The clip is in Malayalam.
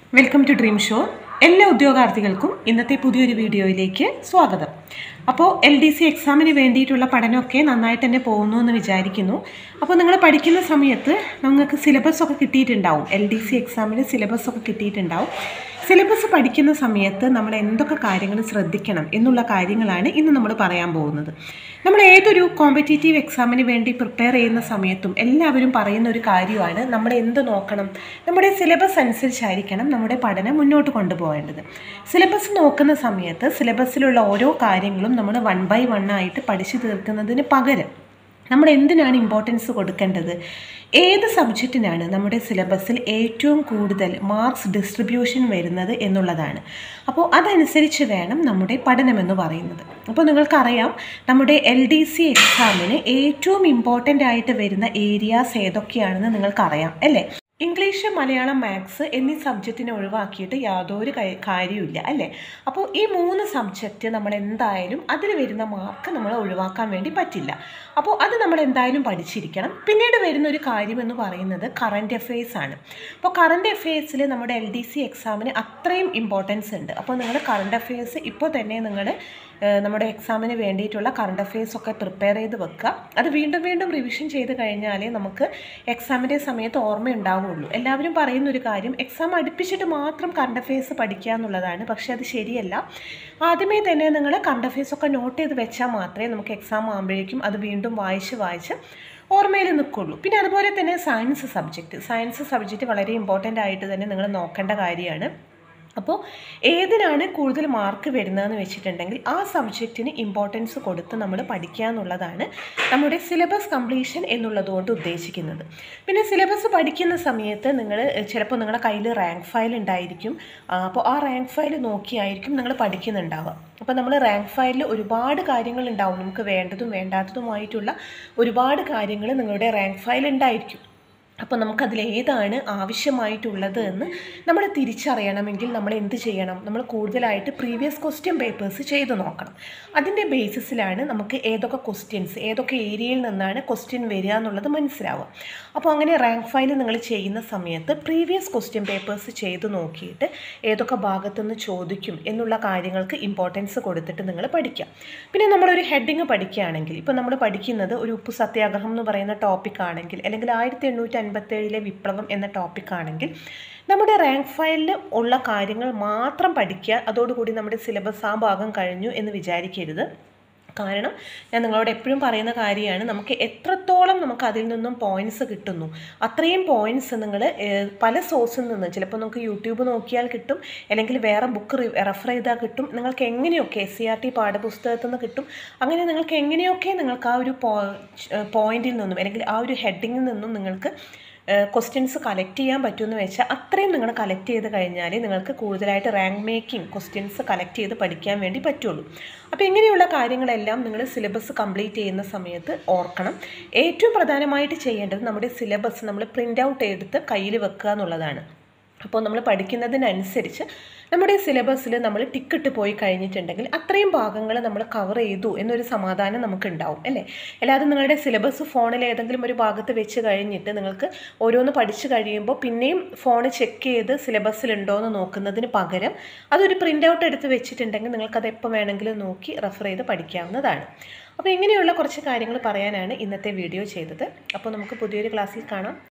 വെൽക്കം ടു ഡ്രീം ഷോ എല്ലാ ഉദ്യോഗാർത്ഥികൾക്കും ഇന്നത്തെ പുതിയൊരു വീഡിയോയിലേക്ക് സ്വാഗതം അപ്പോൾ എൽ ഡി സി എക്സാമിന് വേണ്ടിയിട്ടുള്ള പഠനമൊക്കെ നന്നായിട്ട് തന്നെ പോകുന്നു എന്ന് വിചാരിക്കുന്നു അപ്പോൾ നിങ്ങൾ പഠിക്കുന്ന സമയത്ത് നിങ്ങൾക്ക് സിലബസ് ഒക്കെ കിട്ടിയിട്ടുണ്ടാവും എൽ ഡി സി എക്സാമിന് സിലബസ് ഒക്കെ കിട്ടിയിട്ടുണ്ടാവും സിലബസ് പഠിക്കുന്ന സമയത്ത് നമ്മൾ എന്തൊക്കെ കാര്യങ്ങൾ ശ്രദ്ധിക്കണം എന്നുള്ള കാര്യങ്ങളാണ് ഇന്ന് നമ്മൾ പറയാൻ പോകുന്നത് നമ്മൾ ഏതൊരു കോമ്പറ്റേറ്റീവ് എക്സാമിന് വേണ്ടി പ്രിപ്പയർ ചെയ്യുന്ന സമയത്തും എല്ലാവരും പറയുന്ന ഒരു കാര്യമാണ് നമ്മൾ എന്ത് നോക്കണം നമ്മുടെ സിലബസ് അനുസരിച്ചായിരിക്കണം നമ്മുടെ പഠനം മുന്നോട്ട് കൊണ്ടുപോകേണ്ടത് സിലബസ് നോക്കുന്ന സമയത്ത് സിലബസിലുള്ള ഓരോ കാര്യങ്ങളും നമ്മൾ വൺ ബൈ വൺ ആയിട്ട് പഠിച്ചു തീർക്കുന്നതിന് പകരം നമ്മൾ എന്തിനാണ് ഇമ്പോർട്ടൻസ് കൊടുക്കേണ്ടത് ഏത് സബ്ജക്റ്റിനാണ് നമ്മുടെ സിലബസിൽ ഏറ്റവും കൂടുതൽ മാർക്സ് ഡിസ്ട്രിബ്യൂഷൻ വരുന്നത് എന്നുള്ളതാണ് അപ്പോൾ അതനുസരിച്ച് വേണം നമ്മുടെ പഠനമെന്ന് പറയുന്നത് അപ്പോൾ നിങ്ങൾക്കറിയാം നമ്മുടെ എൽ ഡി സി എക്സാമിന് ഏറ്റവും ഇമ്പോർട്ടൻ്റ് ആയിട്ട് വരുന്ന ഏരിയാസ് ഏതൊക്കെയാണെന്ന് നിങ്ങൾക്കറിയാം അല്ലേ ഇംഗ്ലീഷ് മലയാളം മാത്സ് എന്നീ സബ്ജക്റ്റിനെ ഒഴിവാക്കിയിട്ട് യാതൊരു കാ- കാര്യവുമില്ല അല്ലേ അപ്പോൾ ഈ മൂന്ന് സബ്ജക്റ്റ് നമ്മൾ എന്തായാലും അതിൽ വരുന്ന മാർക്ക് നമ്മൾ ഒഴിവാക്കാൻ വേണ്ടി പറ്റില്ല അപ്പോൾ അത് നമ്മൾ എന്തായാലും പഠിച്ചിരിക്കണം പിന്നീട് വരുന്ന ഒരു കാര്യം എന്ന് പറയുന്നത് കറൻറ്റ് അഫെയർസ് ആണ് അപ്പോൾ കറൻറ്റ് അഫെയർസിൽ നമ്മുടെ എൽ ഡി സി എക്സാമിന് അത്രയും ഇമ്പോർട്ടൻസ് ഉണ്ട് അപ്പോൾ നിങ്ങൾ കറൻറ്റ് അഫെയർസ് ഇപ്പോൾ തന്നെ നിങ്ങൾ നമ്മുടെ എക്സാമിന് വേണ്ടിയിട്ടുള്ള കറണ്ട് അഫെയർസ് ഒക്കെ പ്രിപ്പയർ ചെയ്ത് വെക്കുക അത് വീണ്ടും വീണ്ടും റിവിഷൻ ചെയ്ത് കഴിഞ്ഞാലേ നമുക്ക് എക്സാമിൻ്റെ സമയത്ത് ഓർമ്മയുണ്ടാവുള്ളൂ എല്ലാവരും പറയുന്ന ഒരു കാര്യം എക്സാം അടുപ്പിച്ചിട്ട് മാത്രം കറണ്ട് അഫെയർസ് പഠിക്കുക എന്നുള്ളതാണ് പക്ഷേ അത് ശരിയല്ല ആദ്യമേ തന്നെ നിങ്ങൾ കറണ്ട് അഫെയർസ് ഒക്കെ നോട്ട് ചെയ്ത് വെച്ചാൽ മാത്രമേ നമുക്ക് എക്സാം ആകുമ്പോഴേക്കും അത് വീണ്ടും വായിച്ച് വായിച്ച് ഓർമ്മയിൽ നിൽക്കുള്ളൂ പിന്നെ അതുപോലെ തന്നെ സയൻസ് സബ്ജക്റ്റ് സയൻസ് സബ്ജക്റ്റ് വളരെ ഇമ്പോർട്ടൻ്റ് ആയിട്ട് തന്നെ നിങ്ങൾ നോക്കേണ്ട കാര്യമാണ് അപ്പോൾ ഏതിനാണ് കൂടുതൽ മാർക്ക് വരുന്നതെന്ന് വെച്ചിട്ടുണ്ടെങ്കിൽ ആ സബ്ജക്റ്റിന് ഇമ്പോർട്ടൻസ് കൊടുത്ത് നമ്മൾ പഠിക്കുക എന്നുള്ളതാണ് നമ്മുടെ സിലബസ് കംപ്ലീഷൻ എന്നുള്ളതുകൊണ്ട് ഉദ്ദേശിക്കുന്നത് പിന്നെ സിലബസ് പഠിക്കുന്ന സമയത്ത് നിങ്ങൾ ചിലപ്പോൾ നിങ്ങളുടെ കയ്യിൽ റാങ്ക് ഫയൽ ഉണ്ടായിരിക്കും ആ, അപ്പോൾ ആ റാങ്ക് ഫയൽ നോക്കിയായിരിക്കും നിങ്ങൾ പഠിക്കുന്നുണ്ടാവുക അപ്പോൾ നമ്മൾ റാങ്ക് ഫയലിൽ ഒരുപാട് കാര്യങ്ങൾ ഉണ്ടാവും നമുക്ക് വേണ്ടതും വേണ്ടാത്തതുമായിട്ടുള്ള ഒരുപാട് കാര്യങ്ങൾ നിങ്ങളുടെ റാങ്ക് ഫയൽ ഉണ്ടായിരിക്കും അപ്പോൾ നമുക്കതിൽ ഏതാണ് ആവശ്യമായിട്ടുള്ളത് എന്ന് നമ്മൾ തിരിച്ചറിയണമെങ്കിൽ നമ്മൾ എന്ത് ചെയ്യണം നമ്മൾ കൂടുതലായിട്ട് പ്രീവിയസ് ക്വസ്റ്റ്യൻ പേപ്പേഴ്സ് ചെയ്ത് നോക്കണം അതിൻ്റെ ബേസിസിലാണ് നമുക്ക് ഏതൊക്കെ ക്വസ്റ്റ്യൻസ് ഏതൊക്കെ ഏരിയയിൽ നിന്നാണ് ക്വസ്റ്റ്യൻ വരിക എന്നുള്ളത് മനസ്സിലാവുക അപ്പോൾ അങ്ങനെ റാങ്ക് ഫയൽ നിങ്ങൾ ചെയ്യുന്ന സമയത്ത് പ്രീവിയസ് ക്വസ്റ്റ്യൻ പേപ്പേഴ്സ് ചെയ്ത് നോക്കിയിട്ട് ഏതൊക്കെ ഭാഗത്തുനിന്ന് ചോദിക്കും എന്നുള്ള കാര്യങ്ങൾക്ക് ഇമ്പോർട്ടൻസ് കൊടുത്തിട്ട് നിങ്ങൾ പഠിക്കുക പിന്നെ നമ്മളൊരു ഹെഡിങ് പഠിക്കുകയാണെങ്കിൽ ഇപ്പോൾ നമ്മൾ പഠിക്കുന്നത് ഒരു ഉപ്പ് സത്യാഗ്രഹം എന്ന് പറയുന്ന ടോപ്പിക് ആണെങ്കിൽ അല്ലെങ്കിൽ ആയിരത്തി എണ്ണൂറ്റി അൻപത്തേഴിലെ വിപ്ലവം എന്ന ടോപ്പിക് ആണെങ്കിൽ നമ്മുടെ റാങ്ക് ഫയലിൽ ഉള്ള കാര്യങ്ങൾ മാത്രം പഠിക്കുക അതോടുകൂടി നമ്മുടെ സിലബസ് ആ ഭാഗം കഴിഞ്ഞു എന്ന് വിചാരിക്കരുത് കാരണം ഞാൻ നിങ്ങളോട് എപ്പോഴും പറയുന്ന കാര്യമാണ് നമുക്ക് എത്രത്തോളം നമുക്ക് അതിൽ നിന്നും പോയിന്റ്സ് കിട്ടുന്നു അത്രയും പോയിന്റ്സ് നിങ്ങൾ പല സോഴ്സിൽ നിന്ന് ചിലപ്പോൾ നമുക്ക് യൂട്യൂബ് നോക്കിയാൽ കിട്ടും അല്ലെങ്കിൽ വേറെ ബുക്ക് റെഫർ ചെയ്താൽ കിട്ടും നിങ്ങൾക്ക് എങ്ങനെയൊക്കെ എസ് സി ആർ ടി പാഠപുസ്തകത്തിൽ നിന്ന് കിട്ടും അങ്ങനെ നിങ്ങൾക്ക് എങ്ങനെയൊക്കെ നിങ്ങൾക്ക് ആ ഒരു പോയിന്റിൽ നിന്നും അല്ലെങ്കിൽ ആ ഒരു ഹെഡിങ്ങിൽ നിന്നും നിങ്ങൾക്ക് ക്വസ്റ്റ്യൻസ് കളക്ട് ചെയ്യാൻ പറ്റുമെന്ന് വെച്ചാൽ അത്രയും നിങ്ങൾ കളക്ട് ചെയ്ത് കഴിഞ്ഞാൽ നിങ്ങൾക്ക് കൂടുതലായിട്ട് റാങ്ക് മേക്കിംഗ് ക്വസ്റ്റ്യൻസ് കളക്ട് ചെയ്ത് പഠിക്കാൻ വേണ്ടി പറ്റുള്ളൂ അപ്പോൾ ഇങ്ങനെയുള്ള കാര്യങ്ങളെല്ലാം നിങ്ങൾ സിലബസ് കംപ്ലീറ്റ് ചെയ്യുന്ന സമയത്ത് ഓർക്കണം ഏറ്റവും പ്രധാനമായിട്ട് ചെയ്യേണ്ടത് നമ്മുടെ സിലബസ് നമ്മൾ പ്രിൻ്റ് ഔട്ട് എടുത്ത് കയ്യിൽ വെക്കുക എന്നുള്ളതാണ് അപ്പോൾ നമ്മൾ പഠിക്കുന്നതിനനുസരിച്ച് നമ്മുടെ സിലബസിൽ നമ്മൾ ടിക്കിട്ട് പോയി കഴിഞ്ഞിട്ടുണ്ടെങ്കിൽ അത്രയും ഭാഗങ്ങൾ നമ്മൾ കവർ ചെയ്തു എന്നൊരു സമാധാനം നമുക്ക് ഉണ്ടാവും അല്ലേ അല്ലാതെ നിങ്ങളുടെ സിലബസ് ഫോണിൽ ഏതെങ്കിലും ഒരു ഭാഗത്ത് വെച്ച് കഴിഞ്ഞിട്ട് നിങ്ങൾക്ക് ഓരോന്ന് പഠിച്ചു കഴിയുമ്പോൾ പിന്നെയും ഫോൺ ചെക്ക് ചെയ്ത് സിലബസിലുണ്ടോ എന്ന് നോക്കുന്നതിന് പകരം അതൊരു പ്രിൻ്റ് ഔട്ട് എടുത്ത് വെച്ചിട്ടുണ്ടെങ്കിൽ നിങ്ങൾക്കത് എപ്പോൾ വേണമെങ്കിലും നോക്കി റെഫർ ചെയ്ത് പഠിക്കാവുന്നതാണ് അപ്പോൾ ഇങ്ങനെയുള്ള കുറച്ച് കാര്യങ്ങൾ പറയാനാണ് ഇന്നത്തെ വീഡിയോ ചെയ്തത് അപ്പോൾ നമുക്ക് പുതിയൊരു ക്ലാസ്സിൽ കാണാം